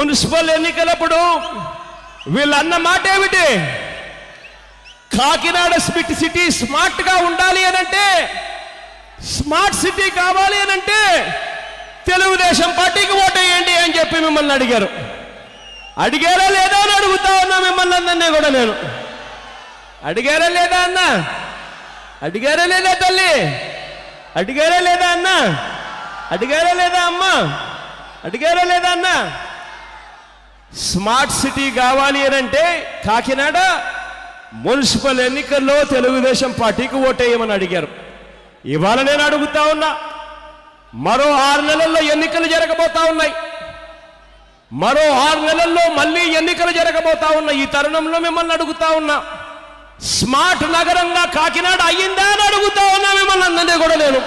municipal ఎన్నికలప్పుడు వీళ్ళన్న మాట ఏమిటి కాకినాడ స్మిట్ సిటీ స్మార్ట్ గా ఉండాలి అనంటే స్మార్ట్ సిటీ కావాలి అనంటే తెలుగుదేశం పార్టీకి ఓటేయండి అని చెప్పి మిమ్మల్ని అడిగారు అడిగారా లేదా అని అడుగుతా ఉన్నా మిమ్మల్ని అందరినీ కూడా నేను అడిగారా లేదా అన్న అడిగారా లేదా తల్లి అడిగారా లేదా అన్న అడిగారా లేదా అమ్మ అడిగారా లేదా అన్న స్మార్ట్ సిటీ కావాలి అని అంటే కాకినాడ మున్సిపల్ ఎన్నికల్లో తెలుగుదేశం పార్టీకి ఓటేయమని అడిగారు ఇవాళ నేను అడుగుతా ఉన్నా మరో ఆరు నెలల్లో ఎన్నికలు జరగబోతా ఉన్నాయి మరో ఆరు నెలల్లో మళ్ళీ ఎన్నికలు జరగబోతా ఉన్నాయి ఈ తరుణంలో మిమ్మల్ని అడుగుతా ఉన్నా స్మార్ట్ నగరంగా కాకినాడ అయ్యిందా అని అడుగుతా ఉన్నా మిమ్మల్ని అందరినీ కూడా నేను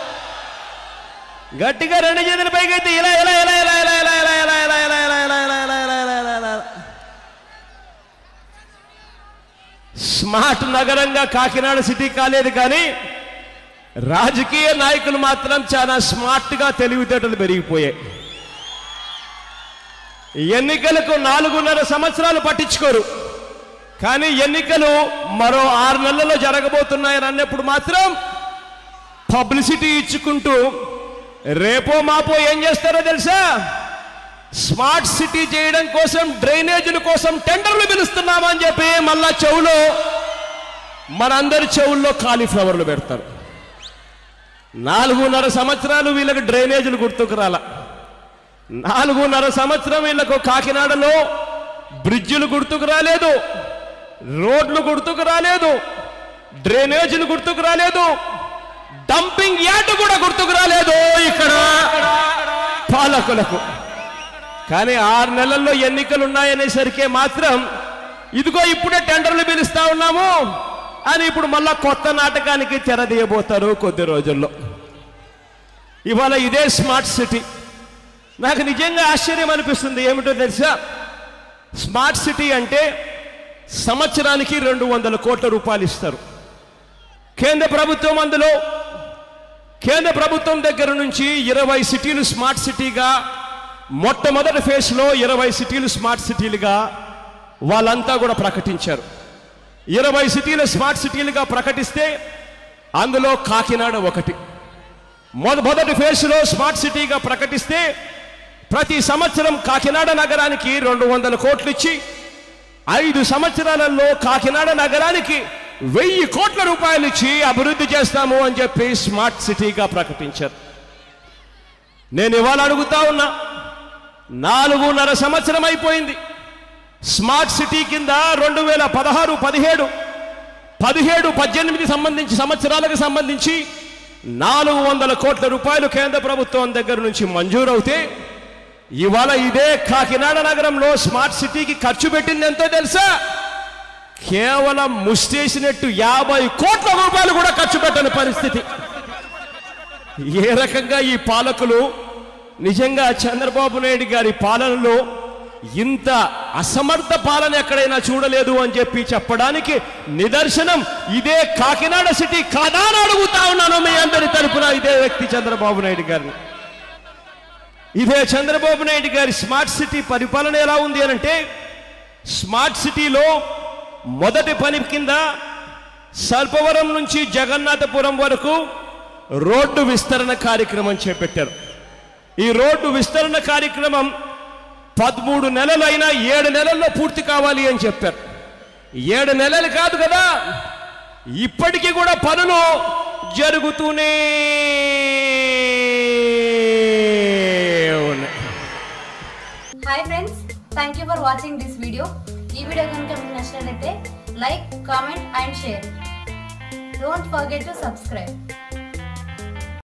గట్టిగా రెండు చేతుల పైకి అయితే ఇలా ఇలా ఇలా ఇలా ఇలా ఇలా ఇలా ఇలా ఇలా ఇలా ఇలా ఇలా ఇలా ఇలా ఇలా ఇలా ఇలా ఇలా స్మార్ట్ నగరంగా కాకినాడ సిటీ కాలేదు కానీ రాజకీయ నాయకులు మాత్రం చాలా స్మార్ట్గా తెలివితేటలు పెరిగిపోయాయి ఎన్నికలకు నాలుగున్నర సంవత్సరాలు పట్టించుకోరు కానీ ఎన్నికలు మరో ఆరు నెలల్లో జరగబోతున్నాయని అన్నప్పుడు మాత్రం పబ్లిసిటీ ఇచ్చుకుంటూ రేపో మాపో ఏం చేస్తారో తెలుసా స్మార్ట్ సిటీ చేయడం కోసం డ్రైనేజీల కోసం టెండర్లు పిలుస్తున్నామని చెప్పి మళ్ళా చెవులో మనందరి చెవుల్లో కాలీఫ్లవర్లు పెడతారు నాలుగున్నర సంవత్సరాలు వీళ్ళకి డ్రైనేజీలు గుర్తుకు రాల నాలుగున్నర సంవత్సరం వీళ్ళకు కాకినాడలో బ్రిడ్జిలు గుర్తుకు రాలేదు రోడ్లు గుర్తుకు రాలేదు డ్రైనేజీలు గుర్తుకు రాలేదు డంపింగ్ యార్డ్ కూడా గుర్తుకు రాలేదు ఇక్కడ పాలకులకు కానీ ఆరు నెలల్లో ఎన్నికలు ఉన్నాయనేసరికే మాత్రం ఇదిగో ఇప్పుడే టెండర్లు పిలుస్తా ఉన్నాము అని ఇప్పుడు మళ్ళా కొత్త నాటకానికి తెరదీయబోతారు కొద్ది రోజుల్లో ఇవాళ ఇదే స్మార్ట్ సిటీ నాకు నిజంగా ఆశ్చర్యం అనిపిస్తుంది ఏమిటో తెలుసా స్మార్ట్ సిటీ అంటే సంవత్సరానికి రెండు వందల కోట్ల రూపాయలు ఇస్తారు కేంద్ర ప్రభుత్వం అందులో కేంద్ర ప్రభుత్వం దగ్గర నుంచి ఇరవై సిటీలు స్మార్ట్ సిటీగా మొట్టమొదటి ఫేజ్లో ఇరవై సిటీలు స్మార్ట్ సిటీలుగా వాళ్ళంతా కూడా ప్రకటించారు ఇరవై సిటీలు స్మార్ట్ సిటీలుగా ప్రకటిస్తే అందులో కాకినాడ ఒకటి మొద మొదటి ఫేజ్లో స్మార్ట్ సిటీగా ప్రకటిస్తే ప్రతి సంవత్సరం కాకినాడ నగరానికి రెండు వందల కోట్లు ఇచ్చి ఐదు సంవత్సరాలలో కాకినాడ నగరానికి వెయ్యి కోట్ల రూపాయలు ఇచ్చి అభివృద్ధి చేస్తాము అని చెప్పి స్మార్ట్ సిటీగా ప్రకటించారు నేను ఇవాళ అడుగుతా ఉన్నా నాలుగున్నర సంవత్సరం అయిపోయింది స్మార్ట్ సిటీ కింద రెండు వేల పదహారు పదిహేడు పదిహేడు పద్దెనిమిది సంబంధించి సంవత్సరాలకు సంబంధించి నాలుగు వందల కోట్ల రూపాయలు కేంద్ర ప్రభుత్వం దగ్గర నుంచి మంజూరవుతే ఇవాళ ఇదే కాకినాడ నగరంలో స్మార్ట్ సిటీకి ఖర్చు పెట్టింది ఎంతో తెలుసా కేవలం ముష్టేసినట్టు యాభై కోట్ల రూపాయలు కూడా ఖర్చు పెట్టని పరిస్థితి ఏ రకంగా ఈ పాలకులు నిజంగా చంద్రబాబు నాయుడు గారి పాలనలో ఇంత అసమర్థ పాలన ఎక్కడైనా చూడలేదు అని చెప్పి చెప్పడానికి నిదర్శనం ఇదే కాకినాడ సిటీ కాదా అని అడుగుతా ఉన్నాను మీ అందరి తరపున ఇదే వ్యక్తి చంద్రబాబు నాయుడు గారిని ఇదే చంద్రబాబు నాయుడు గారి స్మార్ట్ సిటీ పరిపాలన ఎలా ఉంది అనంటే స్మార్ట్ సిటీలో మొదటి పని కింద సర్పవరం నుంచి జగన్నాథపురం వరకు రోడ్డు విస్తరణ కార్యక్రమం చేపట్టారు ఈ రోడ్డు విస్తరణ కార్యక్రమం పదమూడు నెలలైనా ఏడు నెలల్లో పూర్తి కావాలి అని చెప్పారు ఏడు నెలలు కాదు కదా ఇప్పటికీ కూడా పనులు జరుగుతూనే ఉన్నాయి hi friends thank you for watching this video ఈ వీడియో కనుక మీకు నచ్చినట్లయితే like comment and share don't forget to subscribe